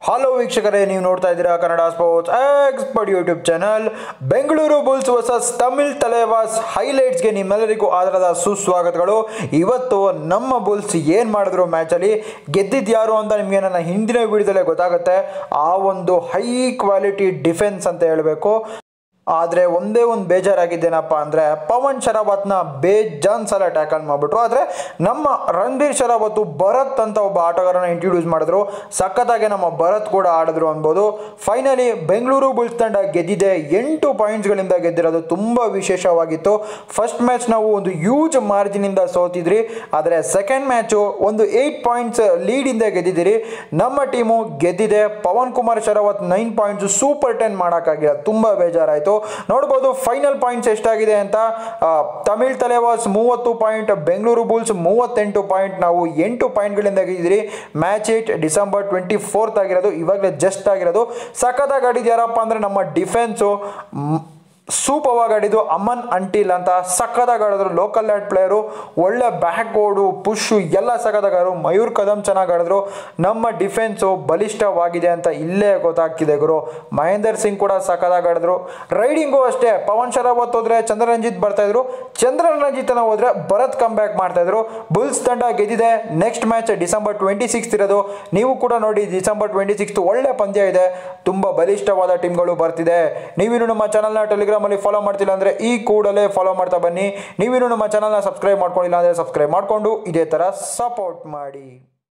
hello ವೀಕ್ಷಕರೇ ನೀವು ನೋಡ್ತಾ ಇದ್ದೀರಾ Kannada sports expert YouTube channel Bengaluru Bulls versus Tamil Thalaivas ಹೈಲೈಟ್ಸ್ಗೆ ನಿಮ್ಮೆಲ್ಲರಿಗೂ ಆಧಾರದ ಸುಸ್ವಾಗತಗಳು ಇವತ್ತು ನಮ್ಮ ಬುಲ್ಸ್ ಏನು ಮಾಡಿದ್ರು ಮ್ಯಾಚಲ್ಲಿ ಗೆದ್ದಿದ್ದು ಯಾರು ಅಂತ ನಿಮಗೆ ನನ್ನ ಹಿಂದಿನ ವಿಡಿಯೋದಲ್ಲೇ ಗೊತ್ತಾಗುತ್ತೆ ಆ ಒಂದು ಹೈ ಕ್ವಾಲಿಟಿ ಡಿಫೆನ್ಸ್ ಅಂತ ಹೇಳಬೇಕು ಆದರೆ ಒಂದೇ ಒಂದು ಬೇಜಾರಾಗಿದ್ದೇನಪ್ಪ ಅಂದರೆ ಪವನ್ ಶರಾವತ್ನ ಬೇಜಾನ್ ಸಲ ಟ್ಯಾಕಲ್ ಮಾಡಿಬಿಟ್ರು ಆದರೆ ನಮ್ಮ ರಣಬೀರ್ ಶರಾವತ್ ಭರತ್ ಅಂತ ಒಬ್ಬ ಆಟಗಾರನ ಇಂಟ್ರೊಡ್ಯೂಸ್ ಮಾಡಿದ್ರು ಸಖತ್ತಾಗಿ ನಮ್ಮ ಭರತ್ ಕೂಡ ಆಡಿದ್ರು ಅನ್ಬೋದು ಫೈನಲಿ ಬೆಂಗಳೂರು ಬುಲ್ಸ್ ತಂಡ ಗೆದ್ದಿದೆ ಎಂಟು ಪಾಯಿಂಟ್ಸ್ಗಳಿಂದ ಗೆದ್ದಿರೋದು ತುಂಬ ವಿಶೇಷವಾಗಿತ್ತು ಫಸ್ಟ್ ಮ್ಯಾಚ್ ನಾವು ಒಂದು ಹ್ಯೂಜ್ ಮಾರ್ಜಿನಿಂದ ಸೋತಿದ್ರಿ ಆದರೆ ಸೆಕೆಂಡ್ ಮ್ಯಾಚು ಒಂದು ಏಯ್ಟ್ ಪಾಯಿಂಟ್ಸ್ ಲೀಡಿಂದ ಗೆದ್ದಿದ್ದೀರಿ ನಮ್ಮ ಟೀಮು ಗೆದ್ದಿದೆ Pawan Kumar Sehrawat nine points super ten ಮಾಡೋಕ್ಕಾಗಿಲ್ಲ ತುಂಬ ಬೇಜಾರಾಯಿತು ನೋಡ್ಬೋದು ಫೈನಲ್ ಪಾಯಿಂಟ್ಸ್ ಎಷ್ಟಾಗಿದೆ ಅಂತ ಆ, ತಮಿಳ್ ತಲೆವಾಸ್ ಮೂವತ್ತು ಪಾಯಿಂಟ್ ಬೆಂಗಳೂರು ಬುಲ್ಸ್ ಮೂವತ್ತೆಂಟು ಪಾಯಿಂಟ್ ನಾವು ಎಂಟು ಪಾಯಿಂಟ್ಗಳಿಂದ ಗೆದ್ದಿದ್ದೀರಿ match eight December twenty fourth ಆಗಿರೋದು ಇವಾಗಲೇ ಜಸ್ಟ್ ಆಗಿರೋದು ಸಖತ್ತಾಗಿ ಆಡಿದ್ದು ಯಾರಪ್ಪ ಅಂದರೆ ನಮ್ಮ ಡಿಫೆನ್ಸು ಸೂಪರ್ವಾಗಿ ಆಡಿದ್ದು ಅಮನ್ ಅಂಟಿಲ್ ಅಂತ ಸಖತ್ತಾಗಿ ಆಡಿದ್ರು ಲೋಕಲ್ ಲ್ಯಾಡ್ ಪ್ಲೇಯರು ಒಳ್ಳೆ ಬ್ಯಾಕ್ ಓಡು ಪುಷು ಎಲ್ಲ ಸಖತ್ತಾಗಿ ಆಡಿದ್ರು ಮಯೂರ್ ಕದಮ್ ಚೆನ್ನಾಗಿ ಆಡಿದ್ರು ನಮ್ಮ ಡಿಫೆನ್ಸು ಬಲಿಷ್ಠವಾಗಿದೆ ಅಂತ ಇಲ್ಲೇ ಗೊತ್ತಾಗ್ತಿದೆ ಗುರು ಮಹೇಂದರ್ ಸಿಂಗ್ ಕೂಡ ಸಖತ್ತಾಗಿ ಆಡಿದ್ರು ರೈಡಿಂಗು ಅಷ್ಟೇ ಪವನ್ ಶರಾವತ್ ಹೋದ್ರೆ ಚಂದ್ರರಂಜಿತ್ ಬರ್ತಾ ಇದ್ರು ಚಂದ್ರರಂಜಿತ್ನ ಹೋದ್ರೆ ಭರತ್ ಕಮ್ ಬ್ಯಾಕ್ ಮಾಡ್ತಾ ಇದ್ರು ಬುಲ್ಸ್ ತಂಡ ಗೆದ್ದಿದೆ next match December twenty six ಇರೋದು ನೀವು ಕೂಡ ನೋಡಿ ಡಿಸೆಂಬರ್ ಟ್ವೆಂಟಿ ಸಿಕ್ಸ್ ಒಳ್ಳೆ ಪಂದ್ಯ ಇದೆ ತುಂಬ ಬಲಿಷ್ಠವಾದ ಟೀಮ್ಗಳು ಬರ್ತಿದೆ ನೀವಿನ್ನು ನಮ್ಮ ಚಾನಲ್ನ ಟೆಲಿಗ್ರಾಮಲ್ಲಿ ಫಾಲೋ ಮಾಡ್ತಿಲ್ಲ ಅಂದರೆ ಈ ಕೂಡಲೇ ಫಾಲೋ ಮಾಡ್ತಾ ಬನ್ನಿ ನೀವಿನ್ನು ನಮ್ಮ ಚಾನಲ್ನ ಸಬ್ಸ್ಕ್ರೈಬ್ ಮಾಡ್ಕೊಂಡಿಲ್ಲ ಅಂದರೆ ಸಬ್ಸ್ಕ್ರೈಬ್ ಮಾಡಿಕೊಂಡು ಇದೇ ಥರ ಸಪೋರ್ಟ್ ಮಾಡಿ